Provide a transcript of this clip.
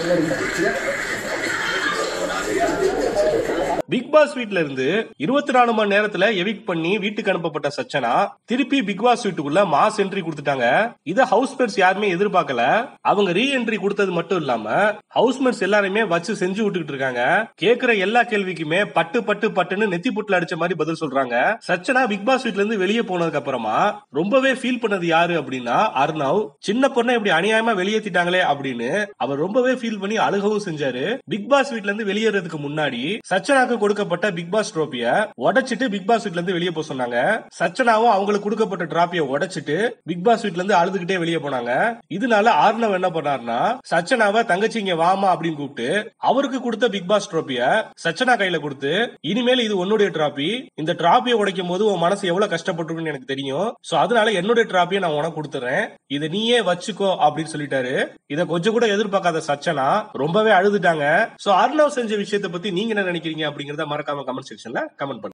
big pass வீட்ல இருந்து இருபத்தி நாலு மணி நேரத்துல எவிக் பண்ணி வீட்டுக்கு அனுப்பப்பட்ட சச்சனா திருப்பி பிக் பாஸ் வீட்டுக்குள்ள மாஸ் என்ட்ரி கொடுத்துட்டாங்க இத ஹவுஸ்மேட்ஸ் யாருமே எதிர்பார்க்கல அவங்க ரீ என்ட்ரி கொடுத்தது மட்டும் இல்லாம ஹவுஸ்மேட்ஸ் எல்லாருமே வச்சு செஞ்சு விட்டுக்கிட்டு இருக்காங்க கேக்குற எல்லா கேள்விக்குமே பட்டு பட்டு பட்டுன்னு நெத்தி புட்டுல அடிச்ச மாதிரி பதில் சொல்றாங்க சச்சனா பிக் பாஸ் வீட்ல இருந்து வெளியே போனதுக்கு அப்புறமா ரொம்பவே ஃபீல் பண்ணது யாரு அப்படின்னா அர்ணவ் சின்ன பொண்ணை இப்படி அநியாயமா வெளியேத்திட்டாங்களே அப்படின்னு அவர் ரொம்பவே ஃபீல் பண்ணி அழுகவும் செஞ்சாரு பிக் பாஸ் வீட்ல இருந்து வெளியேறதுக்கு முன்னாடி சச்சனாக்கு கொடுக்கப்பட்ட பிக் பாஸ் ட்ரோபிய உடைச்சிட்டு பிக் பாஸ் வீட்ல இருந்து வெளியே போக சொன்னாங்க சச்சனாவும் அவங்களுக்கு கொடுக்கப்பட்ட டிராபிய உடைச்சிட்டு பிக் பாஸ் வீட்ல இருந்து அழுதுகிட்டே வெளியே போனாங்க இதனால ஆர்னவ் என்ன பண்ணாருன்னா சச்சனாவை தங்கச்சி இங்க வாமா அப்படின்னு கூப்பிட்டு அவருக்கு கொடுத்த பிக் பாஸ் ட்ரோபிய சச்சனா கையில கொடுத்து இனிமேல் இது உன்னுடைய டிராபி இந்த டிராபியை உடைக்கும் போது உன் மனசு எவ்வளவு கஷ்டப்பட்டிருக்குன்னு எனக்கு தெரியும் சோ அதனால என்னுடைய டிராபியை நான் உனக்கு கொடுத்துறேன் இதை நீயே வச்சுக்கோ அப்படின்னு சொல்லிட்டாரு இத கொஞ்சம் கூட எதிர்பார்க்காத சச்சனா ரொம்பவே அழுதுட்டாங்க சோ அர்ணவ் செஞ்ச விஷயத்தை பத்தி நீங்க என்ன நினைக்கிறீங்க அப்படிங்கறத மறக்காம கமெண்ட் செக்ஷன்ல கமெண்ட் பண்ணுங்க